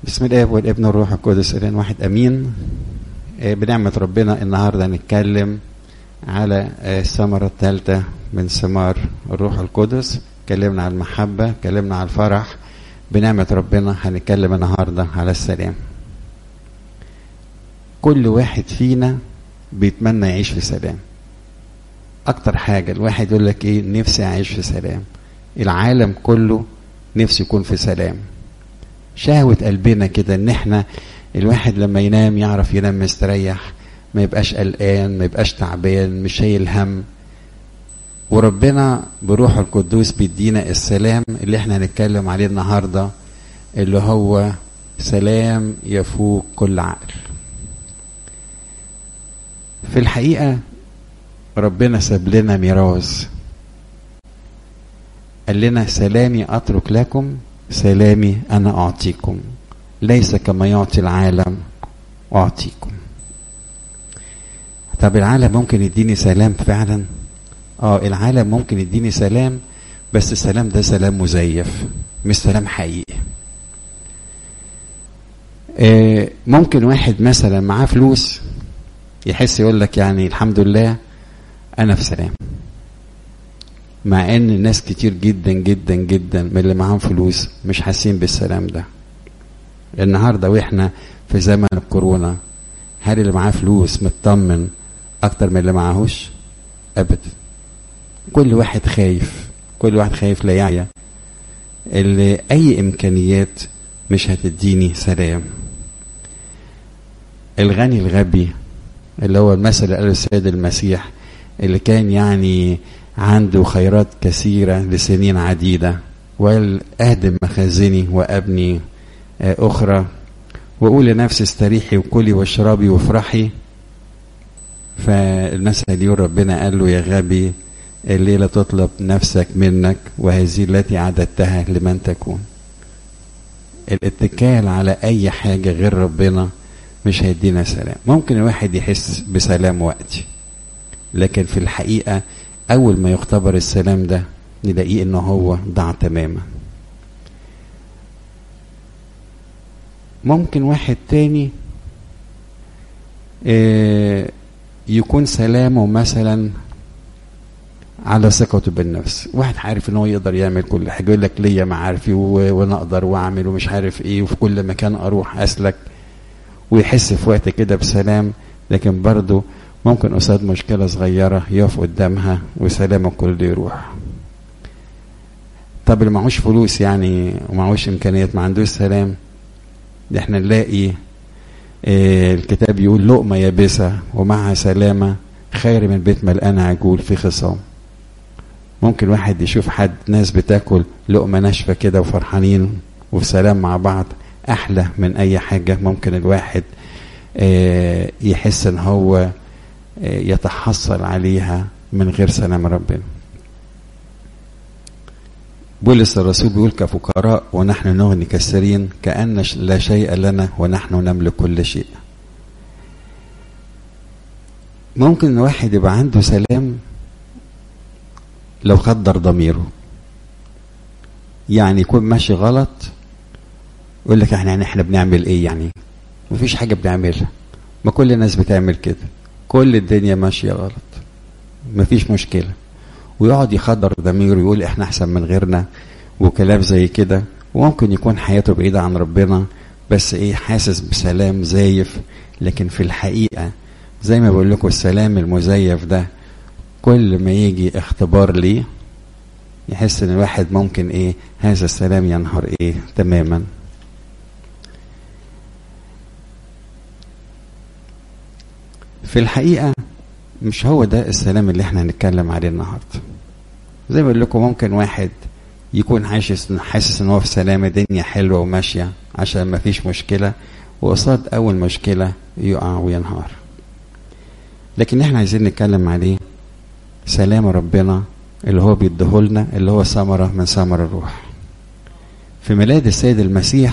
بسم الاب والابن والروح القدس الان واحد امين آه، بنعمه ربنا النهارده هنتكلم على آه، الثمره الثالثه من ثمار الروح القدس اتكلمنا على المحبه اتكلمنا على الفرح بنعمه ربنا هنتكلم النهارده على السلام كل واحد فينا بيتمنى يعيش في سلام اكتر حاجه الواحد يقول لك ايه نفسي اعيش في سلام العالم كله نفسه يكون في سلام شهوة قلبنا كده ان احنا الواحد لما ينام يعرف ينام مستريح ما يبقاش قلقان ما يبقاش تعبان مش شايل هم وربنا بروح القدوس بيدينا السلام اللي احنا هنتكلم عليه النهارده اللي هو سلام يفوق كل عقل في الحقيقة ربنا ساب لنا ميراث قال لنا سلامي أترك لكم سلامي أنا أعطيكم ليس كما يعطي العالم أعطيكم طب العالم ممكن يديني سلام فعلا اه العالم ممكن يديني سلام بس السلام ده سلام مزيف مش سلام حقيقي آه ممكن واحد مثلا معاه فلوس يحس يقول لك يعني الحمد لله انا في سلام مع ان ناس كتير جدا جدا جدا من اللي معاهم فلوس مش حاسين بالسلام ده النهارده واحنا في زمن الكورونا هل اللي معاه فلوس مطمن اكتر من اللي معاهوش ابدا كل واحد خايف كل واحد خايف لا يعيا اللي اي امكانيات مش هتديني سلام الغني الغبي اللي هو المثل اللي قاله السيد المسيح اللي كان يعني عنده خيرات كثيرة لسنين عديدة وأهدم مخازني وأبني أخرى وأقول لنفسي استريحي وكلي واشربي وافرحي فالمثل يقول ربنا قال له يا غبي الليلة تطلب نفسك منك وهذه التي عددتها لمن تكون الاتكال على أي حاجة غير ربنا مش هيدينا سلام ممكن الواحد يحس بسلام وقتي لكن في الحقيقة أول ما يختبر السلام ده نلاقيه إن هو ضاع تماما ممكن واحد تاني آه يكون سلامه مثلا على ثقته بالنفس واحد عارف ان هو يقدر يعمل كل حاجه يقول لك ليا معارفي وانا اقدر واعمل ومش عارف ايه وفي كل مكان اروح اسلك ويحس في وقت كده بسلام لكن برضه ممكن قصاد مشكلة صغيرة يقف قدامها وسلامه كله يروح طب اللي معهوش فلوس يعني ومعهوش إمكانيات ما عندوش سلام ده احنا نلاقي اه الكتاب يقول لقمة يابسة ومعها سلامة خير من بيت ملقان عجول في خصام ممكن واحد يشوف حد ناس بتاكل لقمة ناشفة كده وفرحانين وفي سلام مع بعض أحلى من أي حاجة ممكن الواحد اه يحس إن هو يتحصل عليها من غير سلام ربنا بولس الرسول بيقول كفقراء ونحن نغني كثيرين كأن لا شيء لنا ونحن نملك كل شيء ممكن واحد يبقى عنده سلام لو خدر ضميره يعني يكون ماشي غلط يقول لك احنا يعني احنا بنعمل ايه يعني مفيش حاجه بنعملها ما كل الناس بتعمل كده كل الدنيا ماشيه غلط مفيش مشكله ويقعد يخدر ضميره يقول احنا احسن من غيرنا وكلام زي كده وممكن يكون حياته بعيده عن ربنا بس ايه حاسس بسلام زايف لكن في الحقيقه زي ما بقول لكم السلام المزيف ده كل ما يجي اختبار ليه يحس ان الواحد ممكن ايه هذا السلام ينهار ايه تماما في الحقيقة مش هو ده السلام اللي احنا هنتكلم عليه النهاردة زي ما بقول لكم ممكن واحد يكون حاسس حاسس ان هو في سلام الدنيا حلوة وماشية عشان ما فيش مشكلة وقصاد أول مشكلة يقع وينهار لكن احنا عايزين نتكلم عليه سلام ربنا اللي هو بيديهولنا اللي هو ثمرة من ثمر الروح في ميلاد السيد المسيح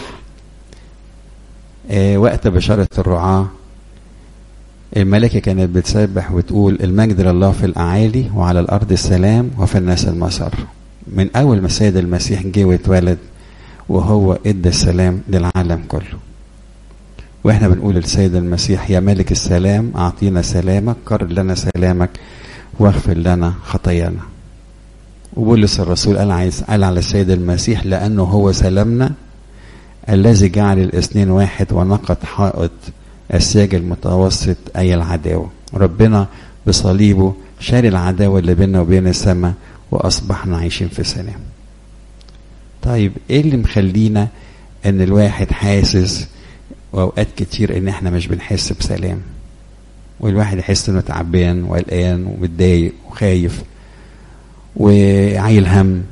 آه وقت بشارة الرعاة الملائكة كانت بتسبح وتقول المجد لله في الأعالي وعلى الأرض السلام وفي الناس المسر من أول ما السيد المسيح جه واتولد وهو ادى السلام للعالم كله واحنا بنقول للسيد المسيح يا ملك السلام اعطينا سلامك قرر لنا سلامك واغفر لنا خطايانا وبولس الرسول قال عايز قال على السيد المسيح لانه هو سلامنا الذي جعل الاثنين واحد ونقض حائط السياج المتوسط اي العداوه ربنا بصليبه شال العداوه اللي بيننا وبين السماء واصبحنا عايشين في سلام طيب ايه اللي مخلينا ان الواحد حاسس واوقات كتير ان احنا مش بنحس بسلام والواحد يحس انه تعبان وقلقان ومتضايق وخايف وعايل هم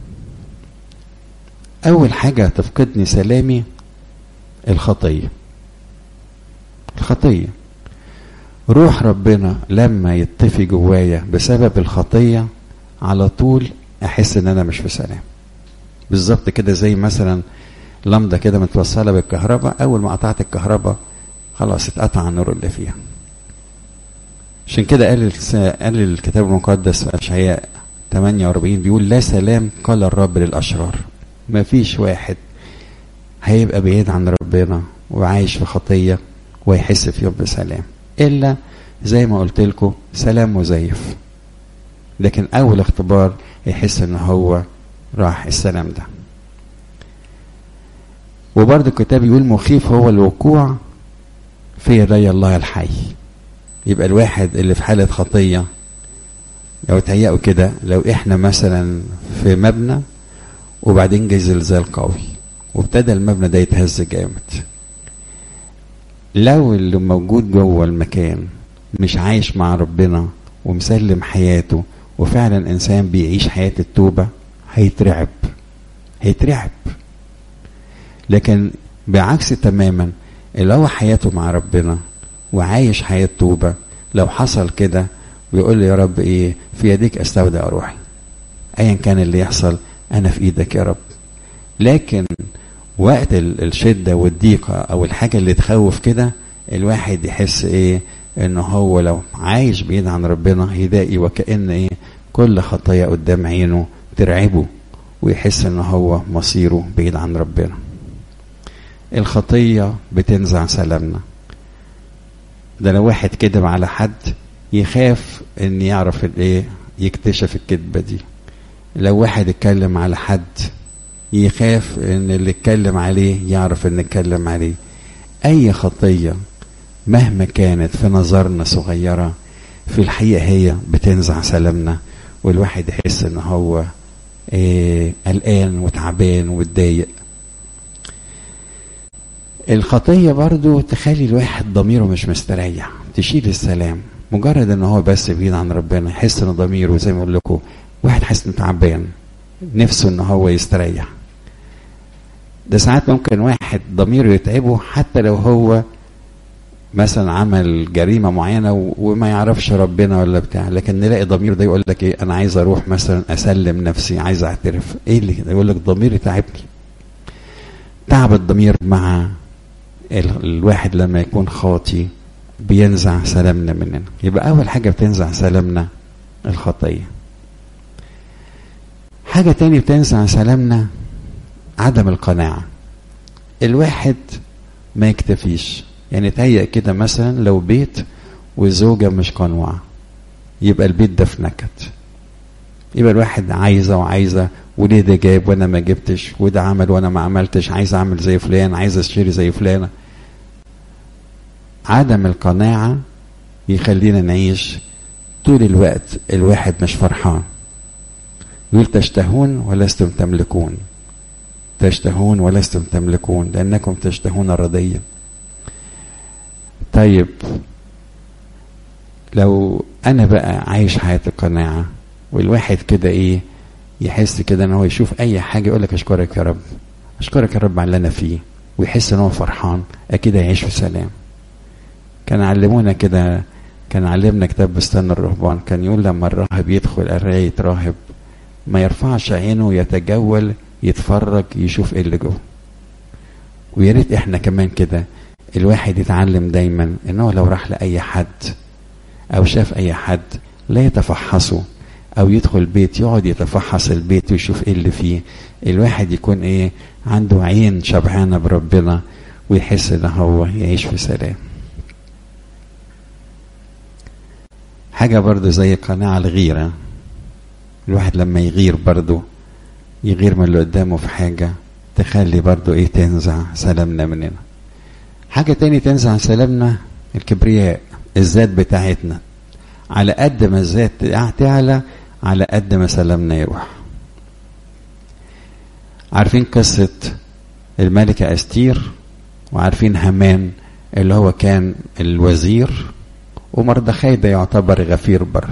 اول حاجه تفقدني سلامي الخطيه الخطيه روح ربنا لما يطفي جوايا بسبب الخطيه على طول احس ان انا مش في سلام بالظبط كده زي مثلا لمضه كده متوصله بالكهرباء اول ما قطعت الكهرباء خلاص اتقطع النور اللي فيها عشان كده قال قال الكتاب المقدس في اشعياء 48 بيقول لا سلام قال الرب للاشرار ما فيش واحد هيبقى بعيد عن ربنا وعايش في خطيه ويحس في يوم بسلام الا زي ما قلت لكم سلام مزيف لكن اول اختبار يحس ان هو راح السلام ده وبرضه الكتاب يقول مخيف هو الوقوع في يدي الله الحي يبقى الواحد اللي في حالة خطية لو تهيأوا كده لو احنا مثلا في مبنى وبعدين جه زلزال قوي وابتدى المبنى ده يتهز جامد لو اللي موجود جوه المكان مش عايش مع ربنا ومسلم حياته وفعلا انسان بيعيش حياة التوبة هيترعب هيترعب لكن بعكس تماما اللي هو حياته مع ربنا وعايش حياة توبة لو حصل كده ويقول لي يا رب ايه في يديك استودع روحي ايا كان اللي يحصل انا في ايدك يا رب لكن وقت الشدة والضيقة او الحاجة اللي تخوف كده الواحد يحس ايه ان هو لو عايش بعيد عن ربنا يلاقي وكأن ايه كل خطايا قدام عينه ترعبه ويحس ان هو مصيره بعيد عن ربنا الخطية بتنزع سلامنا ده لو واحد كذب على حد يخاف ان يعرف الايه يكتشف الكذبة دي لو واحد اتكلم على حد يخاف ان اللي اتكلم عليه يعرف ان اتكلم عليه اي خطية مهما كانت في نظرنا صغيرة في الحقيقة هي بتنزع سلامنا والواحد يحس ان هو إيه قلقان وتعبان ومتضايق الخطية برضو تخلي الواحد ضميره مش مستريح تشيل السلام مجرد ان هو بس بعيد عن ربنا يحس ان ضميره زي ما اقول لكم واحد حاسس انه تعبان نفسه ان هو يستريح ده ساعات ممكن واحد ضميره يتعبه حتى لو هو مثلا عمل جريمة معينة وما يعرفش ربنا ولا بتاع لكن نلاقي ضمير ده يقول لك ايه انا عايز اروح مثلا اسلم نفسي عايز اعترف ايه اللي يقول لك ضميري تعبني تعب الضمير مع الواحد لما يكون خاطي بينزع سلامنا مننا يبقى اول حاجة بتنزع سلامنا الخطية حاجة تاني بتنزع سلامنا عدم القناعة الواحد ما يكتفيش يعني تهيأ كده مثلا لو بيت وزوجة مش قنوعة يبقى البيت ده في نكد يبقى الواحد عايزة وعايزة وليه ده جايب وانا ما جبتش وده عمل وانا ما عملتش عايز اعمل زي فلان عايز اشتري زي فلانة عدم القناعة يخلينا نعيش طول الوقت الواحد مش فرحان يقول تشتهون ولستم تملكون تشتهون ولستم تملكون لأنكم تشتهون الرضية طيب لو أنا بقى عايش حياة القناعة والواحد كده إيه يحس كده إن هو يشوف أي حاجة يقول لك أشكرك يا رب أشكرك يا رب على اللي أنا فيه ويحس إن هو فرحان أكيد هيعيش في سلام كان علمونا كده كان علمنا كتاب بستان الرهبان كان يقول لما الراهب يدخل قراية راهب ما يرفعش عينه يتجول يتفرج يشوف ايه اللي جوه ويا ريت احنا كمان كده الواحد يتعلم دايما ان هو لو راح لاي حد او شاف اي حد لا يتفحصه او يدخل بيت يقعد يتفحص البيت ويشوف ايه اللي فيه الواحد يكون ايه عنده عين شبعانه بربنا ويحس ان هو يعيش في سلام حاجه برضو زي قناع الغيره الواحد لما يغير برضو يغير من اللي قدامه في حاجه تخلي برضو ايه تنزع سلامنا مننا حاجه تاني تنزع سلامنا الكبرياء الذات بتاعتنا على قد ما الذات تعلى على قد ما سلامنا يروح عارفين قصة الملكة أستير وعارفين هامان اللي هو كان الوزير ومردخاي ده يعتبر غفير بر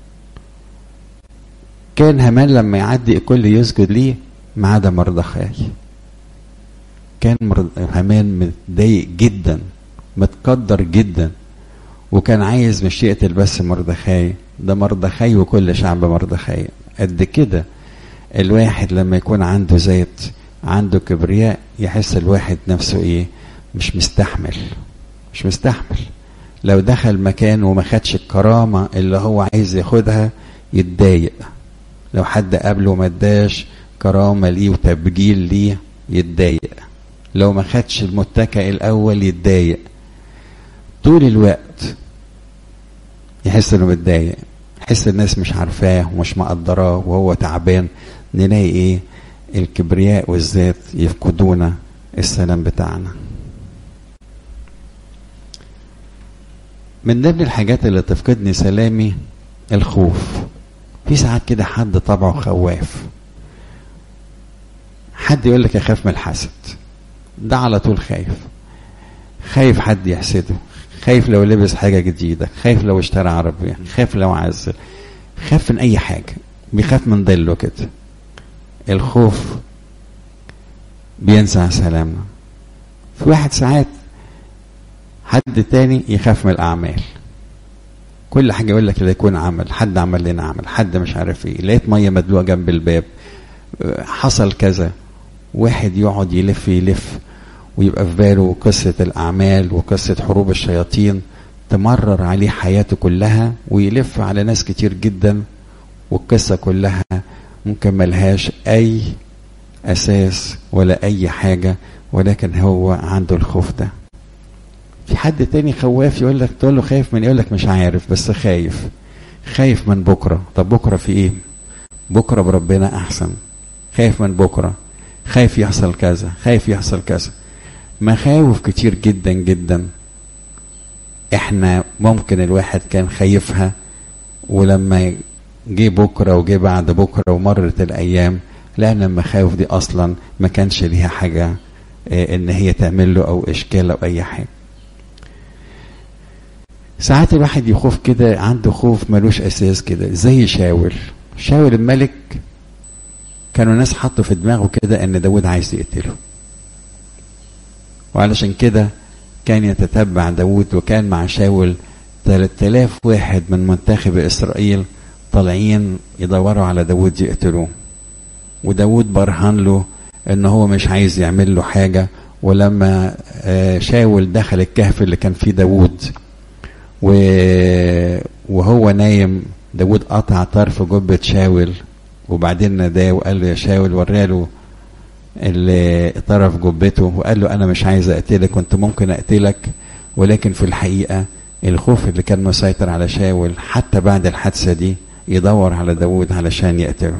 كان هامان لما يعدي الكل يسجد ليه ما عدا مردخاي كان هامان متضايق جدا متقدر جدا وكان عايز مش يقتل بس مردخاي ده مردخاي وكل شعب مردخاي قد كده الواحد لما يكون عنده زيت عنده كبرياء يحس الواحد نفسه ايه مش مستحمل مش مستحمل لو دخل مكان وما خدش الكرامة اللي هو عايز ياخدها يتضايق لو حد قابله وما اداش كرامة ليه وتبجيل ليه يتضايق لو ما خدش المتكئ الأول يتضايق طول الوقت يحس انه متضايق يحس الناس مش عارفاه ومش مقدراه وهو تعبان نلاقي ايه الكبرياء والذات يفقدونا السلام بتاعنا من ضمن الحاجات اللي تفقدني سلامي الخوف في ساعات كده حد طبعه خواف حد يقول لك اخاف من الحسد ده على طول خايف خايف حد يحسده خايف لو لبس حاجه جديده خايف لو اشترى عربيه خايف لو عزل خاف من اي حاجه بيخاف من ظله كده الخوف بينزع سلامنا في واحد ساعات حد تاني يخاف من الاعمال كل حاجه يقول لك لا يكون عمل حد عمل لنا عمل حد مش عارف ايه لقيت ميه مدلوقه جنب الباب حصل كذا واحد يقعد يلف يلف ويبقى في باله قصة الأعمال وقصة حروب الشياطين تمرر عليه حياته كلها ويلف على ناس كتير جدا والقصة كلها ممكن ملهاش أي أساس ولا أي حاجة ولكن هو عنده الخوف ده في حد تاني خواف يقول لك تقول له خايف من يقول لك مش عارف بس خايف خايف من بكرة طب بكرة في ايه بكرة بربنا أحسن خايف من بكرة خايف يحصل كذا خايف يحصل كذا مخاوف كتير جدا جدا احنا ممكن الواحد كان خايفها ولما جه بكره وجه بعد بكره ومرت الايام لان المخاوف دي اصلا ما كانش ليها حاجه اه ان هي تعمل له او اشكال او اي حاجه ساعات الواحد يخوف كده عنده خوف ملوش اساس كده زي شاول شاول الملك كانوا ناس حطوا في دماغه كده ان داود عايز يقتله وعلشان كده كان يتتبع داود وكان مع شاول 3000 واحد من منتخب إسرائيل طالعين يدوروا على داود يقتلوه وداود برهن له ان هو مش عايز يعمل له حاجة ولما شاول دخل الكهف اللي كان فيه داود وهو نايم داود قطع طرف جبة شاول وبعدين ناداه وقال له يا شاول وراله اللي طرف جبته وقال له انا مش عايز اقتلك كنت ممكن اقتلك ولكن في الحقيقه الخوف اللي كان مسيطر على شاول حتى بعد الحادثه دي يدور على داود علشان يقتله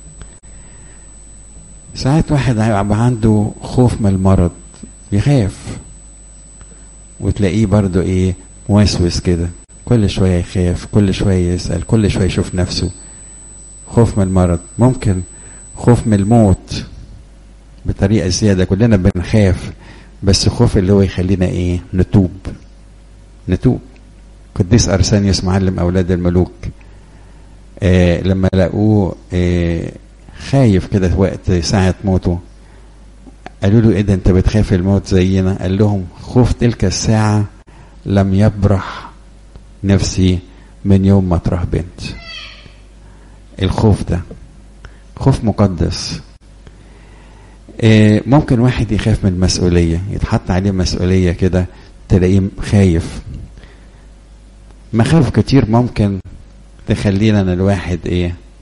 ساعات واحد هيبقى عنده خوف من المرض يخاف وتلاقيه برضو ايه موسوس كده كل شويه يخاف كل شويه يسال كل شويه يشوف نفسه خوف من المرض ممكن خوف من الموت بطريقه زياده كلنا بنخاف بس خوف اللي هو يخلينا ايه نتوب نتوب قديس ارسانيوس معلم اولاد الملوك آه لما لقوه آه خايف كده وقت ساعه موته قالوا له ايه ده انت بتخاف الموت زينا قال لهم خوف تلك الساعه لم يبرح نفسي من يوم ما ترهبنت الخوف ده خوف مقدس ممكن واحد يخاف من المسؤولية يتحط عليه مسؤولية كده تلاقيه خايف مخاوف كتير ممكن تخلينا ان الواحد ايه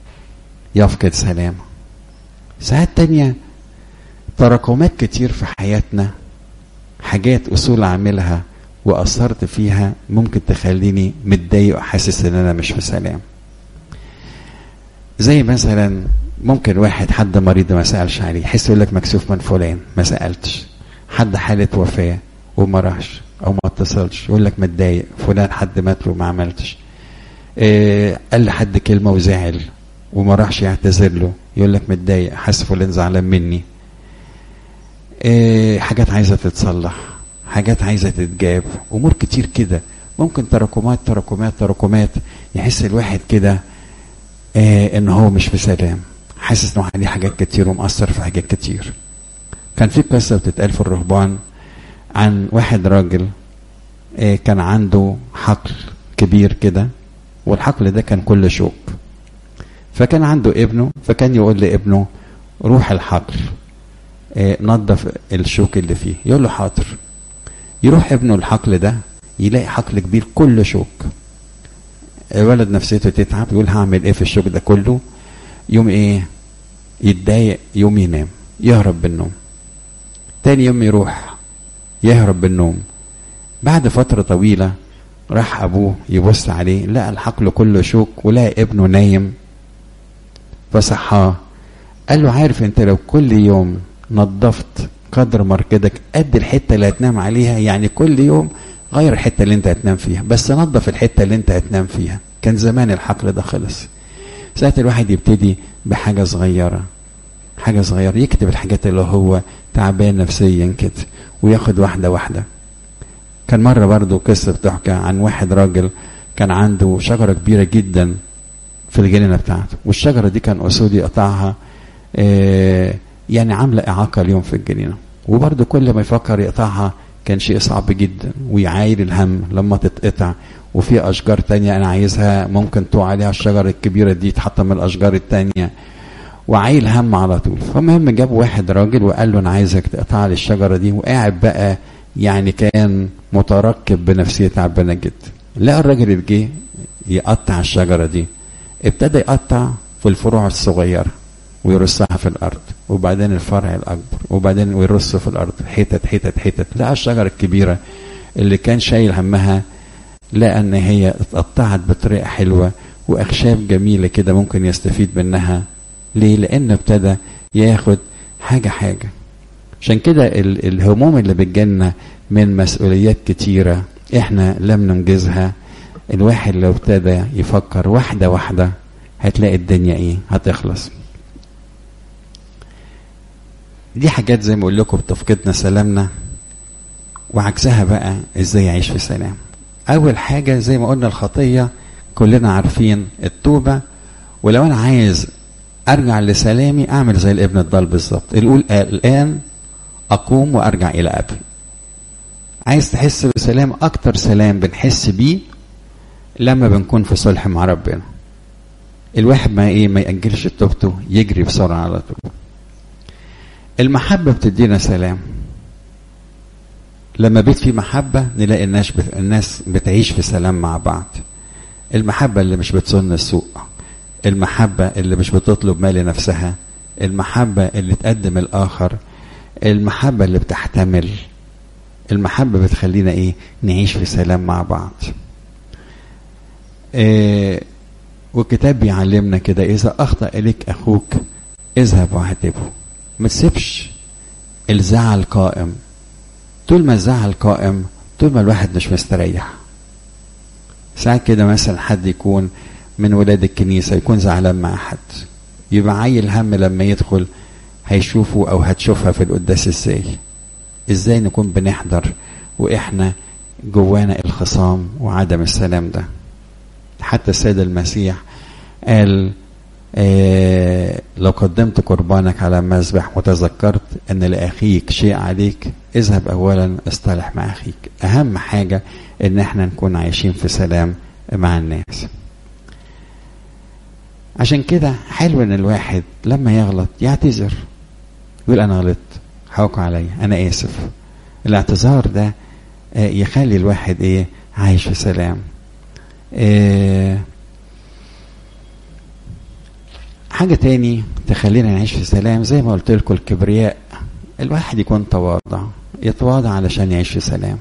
يفقد سلامه ساعات تانية تراكمات كتير في حياتنا حاجات اصول اعملها واثرت فيها ممكن تخليني متضايق وحاسس ان انا مش في سلام زي مثلا ممكن واحد حد مريض ما سالش عليه يحس يقول لك مكسوف من فلان ما سالتش حد حاله وفاه وما راحش او ما اتصلش يقول لك متضايق فلان حد مات له ما عملتش إيه قال لحد كلمه وزعل وما راحش يعتذر له يقول لك متضايق حاسس فلان زعلان مني إيه حاجات عايزه تتصلح حاجات عايزه تتجاب امور كتير كده ممكن تراكمات تراكمات تراكمات يحس الواحد كده إيه ان هو مش في سلام حاسس انه عليه حاجات كتير ومأثر في حاجات كتير كان في قصه بتتقال في الرهبان عن واحد راجل إيه كان عنده حقل كبير كده والحقل ده كان كله شوك فكان عنده ابنه فكان يقول لابنه روح الحقل إيه نظف الشوك اللي فيه يقول له حاضر يروح ابنه الحقل ده يلاقي حقل كبير كله شوك الولد نفسيته تتعب يقول هعمل ايه في الشوك ده كله يوم ايه يتضايق يوم ينام يهرب بالنوم تاني يوم يروح يهرب بالنوم بعد فترة طويلة راح أبوه يبص عليه لقى الحقل كله شوك ولقى ابنه نايم فصحاه قال له عارف انت لو كل يوم نظفت قدر مركزك قد الحته اللي هتنام عليها يعني كل يوم غير الحته اللي انت هتنام فيها بس نظف الحته اللي انت هتنام فيها كان زمان الحقل ده خلص ساعة الواحد يبتدي بحاجة صغيرة حاجة صغيرة يكتب الحاجات اللي هو تعبان نفسيا كده وياخد واحدة واحدة كان مرة برضو قصة بتحكى عن واحد راجل كان عنده شجرة كبيرة جدا في الجنينة بتاعته والشجرة دي كان أسود يقطعها آه يعني عاملة إعاقة اليوم في الجنينة وبرضه كل ما يفكر يقطعها كان شيء صعب جدا ويعاير الهم لما تتقطع وفي أشجار تانية أنا عايزها ممكن تقع عليها الشجرة الكبيرة دي تحط من الأشجار التانية وعايل هم على طول فالمهم جاب واحد راجل وقال له أنا عايزك تقطع لي الشجرة دي وقاعد بقى يعني كان متركب بنفسية تعبانة جدا لقى الراجل اللي جه يقطع الشجرة دي ابتدى يقطع في الفروع الصغيرة ويرصها في الارض وبعدين الفرع الاكبر وبعدين ويرصه في الارض حتت حتت حتت لقى الشجره الكبيره اللي كان شايل همها لقى ان هي اتقطعت بطريقه حلوه واخشاب جميله كده ممكن يستفيد منها ليه لانه ابتدى ياخد حاجه حاجه عشان كده الهموم اللي بتجيلنا من مسؤوليات كتيره احنا لم ننجزها الواحد لو ابتدى يفكر واحده واحده هتلاقي الدنيا ايه هتخلص دي حاجات زي ما اقول لكم بتفقدنا سلامنا وعكسها بقى ازاي يعيش في سلام اول حاجه زي ما قلنا الخطيه كلنا عارفين التوبه ولو انا عايز ارجع لسلامي اعمل زي الابن الضال بالظبط يقول الان اقوم وارجع الى ابي عايز تحس بسلام اكتر سلام بنحس بيه لما بنكون في صلح مع ربنا الواحد ما ايه ما ياجلش توبته يجري بسرعه على طول المحبة بتدينا سلام لما بيت في محبة نلاقي الناس بت... الناس بتعيش في سلام مع بعض المحبة اللي مش بتظن السوء المحبة اللي مش بتطلب ما لنفسها المحبة اللي تقدم الآخر المحبة اللي بتحتمل المحبة بتخلينا إيه نعيش في سلام مع بعض إيه والكتاب بيعلمنا كده إذا أخطأ إليك أخوك اذهب واعتبه ما تسيبش الزعل قائم طول ما الزعل قائم طول ما الواحد مش مستريح ساعات كده مثلا حد يكون من ولاد الكنيسة يكون زعلان مع حد يبقى عيل هم لما يدخل هيشوفه أو هتشوفها في القداس ازاي ازاي نكون بنحضر واحنا جوانا الخصام وعدم السلام ده حتى السيد المسيح قال آه لو قدمت قربانك على المذبح وتذكرت ان لاخيك شيء عليك اذهب اولا اصطلح مع اخيك اهم حاجه ان احنا نكون عايشين في سلام مع الناس عشان كده حلو ان الواحد لما يغلط يعتذر يقول انا غلطت حقك عليا انا اسف الاعتذار ده آه يخلي الواحد ايه عايش في سلام آه حاجة تاني تخلينا نعيش في سلام زي ما قلت لكم الكبرياء الواحد يكون تواضع يتواضع علشان يعيش في سلام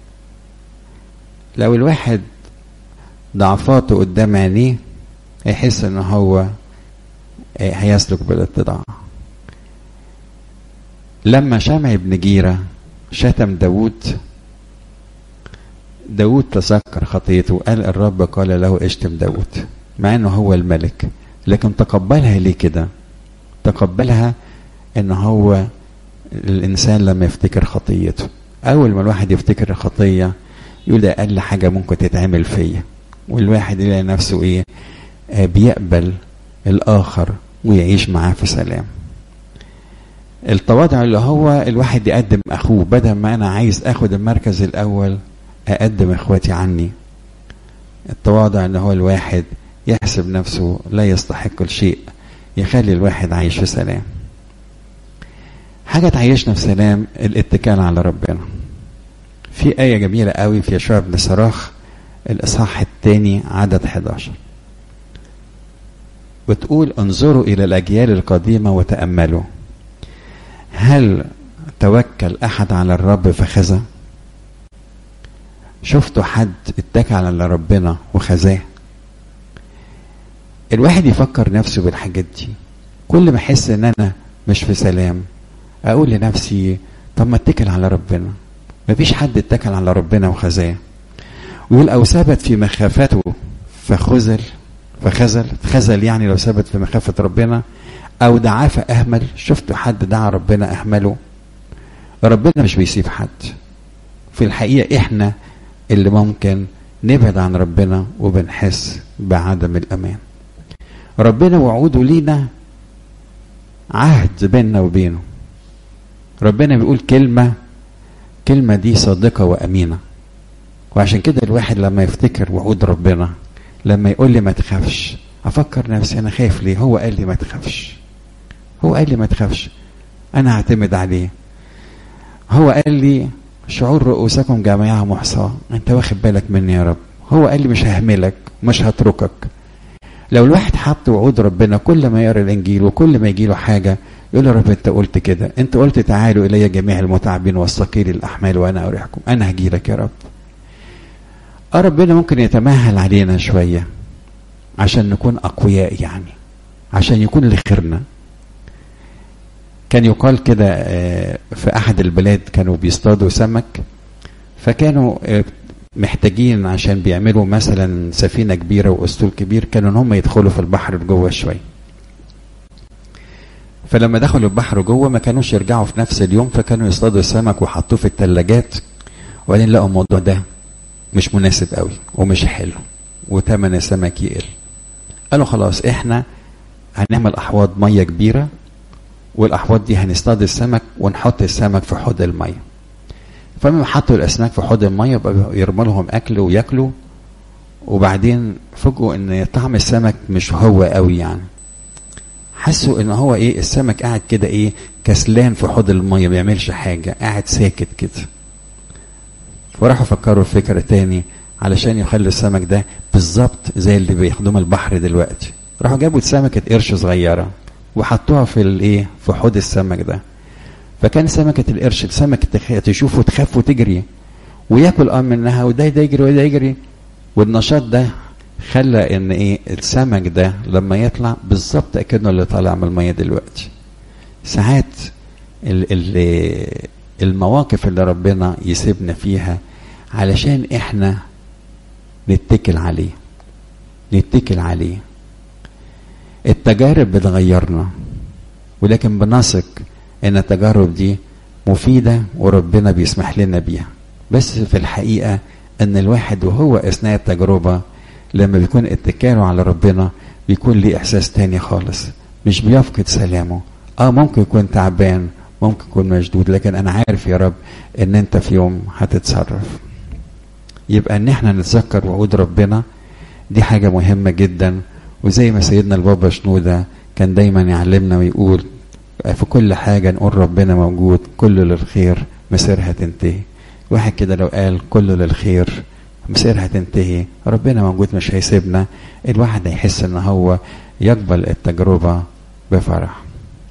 لو الواحد ضعفاته قدام عينيه هيحس ان هو هيسلك بالاتضاع لما شمع بن جيرة شتم داود داود تذكر خطيته قال الرب قال له اشتم داود مع انه هو الملك لكن تقبلها ليه كده تقبلها ان هو الانسان لما يفتكر خطيته اول ما الواحد يفتكر الخطيه يقول ده اقل حاجه ممكن تتعمل فيا والواحد يلاقي نفسه ايه آه بيقبل الاخر ويعيش معاه في سلام التواضع اللي هو الواحد يقدم اخوه بدل ما انا عايز اخد المركز الاول اقدم اخواتي عني التواضع ان هو الواحد يحسب نفسه لا يستحق الشيء يخلي الواحد عايش في سلام حاجة تعيشنا في سلام الاتكال على ربنا في آية جميلة قوي في يشوع بن صراخ الإصحاح الثاني عدد 11 بتقول انظروا إلى الأجيال القديمة وتأملوا هل توكل أحد على الرب فخزى شفتوا حد اتكل على ربنا وخزاه الواحد يفكر نفسه بالحاجات دي كل ما احس ان انا مش في سلام اقول لنفسي طب ما اتكل على ربنا مفيش حد اتكل على ربنا وخزاه ويقول او ثبت في مخافته فخذل فخزل خزل يعني لو ثبت في مخافة ربنا او دعاه فاهمل شفتوا حد دعا ربنا اهمله ربنا مش بيسيب حد في الحقيقة احنا اللي ممكن نبعد عن ربنا وبنحس بعدم الامان ربنا وعوده لينا عهد بيننا وبينه ربنا بيقول كلمة كلمة دي صادقة وأمينة وعشان كده الواحد لما يفتكر وعود ربنا لما يقول لي ما تخافش أفكر نفسي أنا خايف ليه هو قال لي ما تخافش هو قال لي ما تخافش أنا هعتمد عليه هو قال لي شعور رؤوسكم جميعها محصاة أنت واخد بالك مني يا رب هو قال لي مش ههملك مش هتركك لو الواحد حط وعود ربنا كل ما يقرا الانجيل وكل ما يجي له حاجه يقول يا رب انت قلت كده انت قلت تعالوا الي جميع المتعبين والثقيل الاحمال وانا اريحكم انا هجي لك يا رب اه ربنا ممكن يتمهل علينا شويه عشان نكون اقوياء يعني عشان يكون لخيرنا كان يقال كده في احد البلاد كانوا بيصطادوا سمك فكانوا محتاجين عشان بيعملوا مثلا سفينه كبيره واسطول كبير كانوا ان هم يدخلوا في البحر جوه شويه فلما دخلوا البحر جوه ما كانوش يرجعوا في نفس اليوم فكانوا يصطادوا السمك وحطوه في الثلاجات وبعدين لقوا الموضوع ده مش مناسب قوي ومش حلو وثمن السمك يقل قالوا خلاص احنا هنعمل احواض ميه كبيره والاحواض دي هنصطاد السمك ونحط السمك في حوض الميه فلما حطوا الاسماك في حوض الميه بقوا يرموا لهم اكل وياكلوا وبعدين فوجئوا ان طعم السمك مش هو قوي يعني حسوا ان هو ايه السمك قاعد كده ايه كسلان في حوض الميه ما بيعملش حاجه قاعد ساكت كده وراحوا فكروا في فكره تاني علشان يخلوا السمك ده بالظبط زي اللي بيخدموا البحر دلوقتي راحوا جابوا سمكه قرش صغيره وحطوها في الايه في حوض السمك ده فكان سمكة القرش السمك تشوفه تخاف وتجري وياكل اه منها وده ده يجري وده يجري والنشاط ده خلى ان ايه السمك ده لما يطلع بالظبط اكنه اللي طالع من الميه دلوقتي ساعات ال ال المواقف اللي ربنا يسيبنا فيها علشان احنا نتكل عليه نتكل عليه التجارب بتغيرنا ولكن بنثق ان التجارب دي مفيدة وربنا بيسمح لنا بيها بس في الحقيقة ان الواحد وهو اثناء التجربة لما بيكون اتكاله على ربنا بيكون ليه احساس تاني خالص مش بيفقد سلامه اه ممكن يكون تعبان ممكن يكون مشدود لكن انا عارف يا رب ان انت في يوم هتتصرف يبقى ان احنا نتذكر وعود ربنا دي حاجة مهمة جدا وزي ما سيدنا البابا شنودة كان دايما يعلمنا ويقول في كل حاجة نقول ربنا موجود كله للخير مسيرها تنتهي واحد كده لو قال كله للخير مسيرها تنتهي ربنا موجود مش هيسيبنا الواحد هيحس ان هو يقبل التجربة بفرح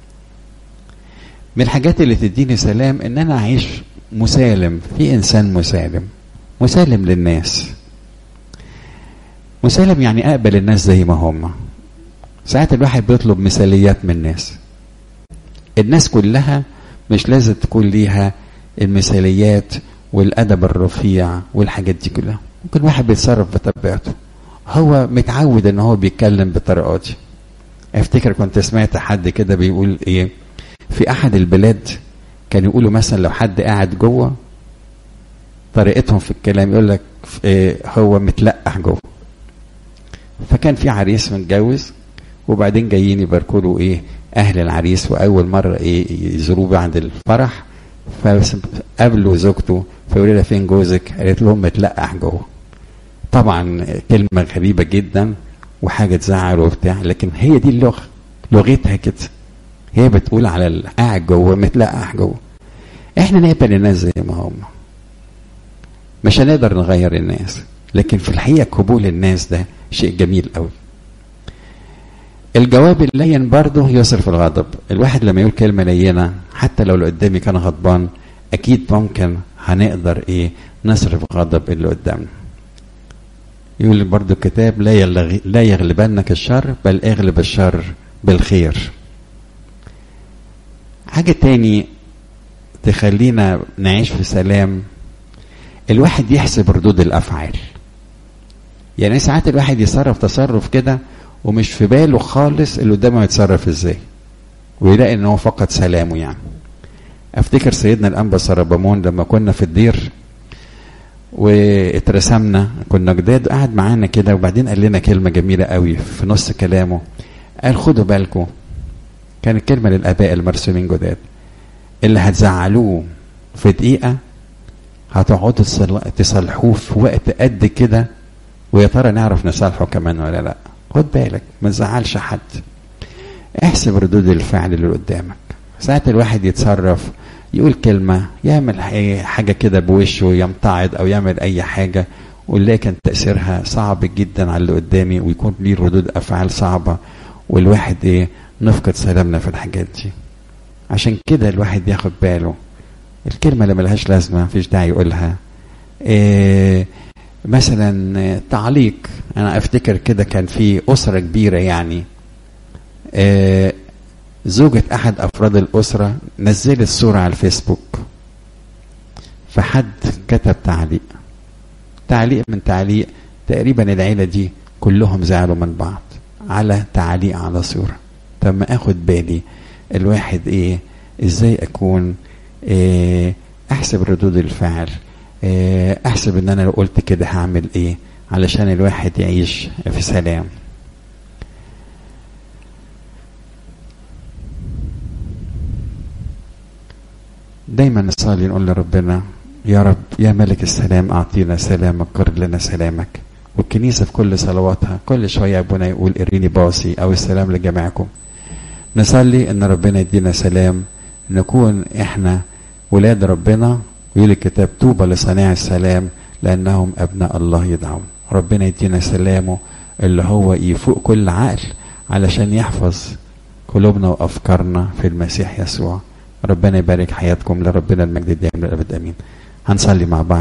من الحاجات اللي تديني سلام ان انا اعيش مسالم في انسان مسالم مسالم للناس مسالم يعني اقبل الناس زي ما هم ساعات الواحد بيطلب مثاليات من الناس الناس كلها مش لازم تكون ليها المثاليات والادب الرفيع والحاجات دي كلها ممكن واحد بيتصرف بطبيعته هو متعود ان هو بيتكلم بالطريقه دي افتكر كنت سمعت حد كده بيقول ايه في احد البلاد كانوا يقولوا مثلا لو حد قاعد جوه طريقتهم في الكلام يقول لك إيه هو متلقح جوه فكان في عريس متجوز وبعدين جايين يباركوا له ايه اهل العريس واول مره ايه يزوروه بعد الفرح فقابلوا زوجته فيقول لها فين جوزك؟ قالت لهم متلقح جوه. طبعا كلمه غريبه جدا وحاجه تزعل وبتاع لكن هي دي اللغه لغتها كده. هي بتقول على القاعد جوه متلقح جوه. احنا نقبل الناس زي ما هم. مش هنقدر نغير الناس لكن في الحقيقه قبول الناس ده شيء جميل قوي. الجواب اللين برضه يصرف الغضب الواحد لما يقول كلمة لينة حتى لو اللي قدامي كان غضبان أكيد ممكن هنقدر إيه نصرف غضب اللي قدامنا يقول برضه الكتاب لا يلغ... لا يغلبنك الشر بل اغلب الشر بالخير حاجة تاني تخلينا نعيش في سلام الواحد يحسب ردود الأفعال يعني ساعات الواحد يتصرف تصرف كده ومش في باله خالص اللي قدامه يتصرف ازاي ويلاقي ان هو فقد سلامه يعني افتكر سيدنا الانبا سربامون لما كنا في الدير واترسمنا كنا جداد قعد معانا كده وبعدين قال لنا كلمه جميله قوي في نص كلامه قال خدوا بالكم كانت كلمه للاباء المرسومين جداد اللي هتزعلوه في دقيقه هتقعدوا تصلحوه في وقت قد كده ويا ترى نعرف نصالحه كمان ولا لا خد بالك ما تزعلش حد احسب ردود الفعل اللي قدامك ساعات الواحد يتصرف يقول كلمة يعمل حاجة كده بوشه يمتعض أو يعمل أي حاجة ولكن تأثيرها صعب جدا على اللي قدامي ويكون ليه ردود أفعال صعبة والواحد إيه نفقد سلامنا في الحاجات دي عشان كده الواحد ياخد باله الكلمة اللي ملهاش لازمة مفيش داعي يقولها إيه مثلا تعليق انا افتكر كده كان في اسره كبيره يعني آه زوجة احد افراد الاسره نزلت صوره على الفيسبوك فحد كتب تعليق تعليق من تعليق تقريبا العيله دي كلهم زعلوا من بعض على تعليق على صوره طب ما اخد بالي الواحد ايه ازاي اكون إيه احسب ردود الفعل احسب ان انا لو قلت كده هعمل ايه علشان الواحد يعيش في سلام دايما نصلي نقول لربنا يا رب يا ملك السلام اعطينا سلامك قرر لنا سلامك والكنيسة في كل صلواتها كل شوية أبونا يقول إريني باصي أو السلام لجميعكم نصلي إن ربنا يدينا سلام نكون إحنا ولاد ربنا ويقول الكتاب طوبى لصانع السلام لأنهم أبناء الله يدعون ربنا يدينا سلامه اللي هو يفوق كل عقل علشان يحفظ قلوبنا وأفكارنا في المسيح يسوع ربنا يبارك حياتكم لربنا المجد دائما للأبد أمين هنصلي مع بعض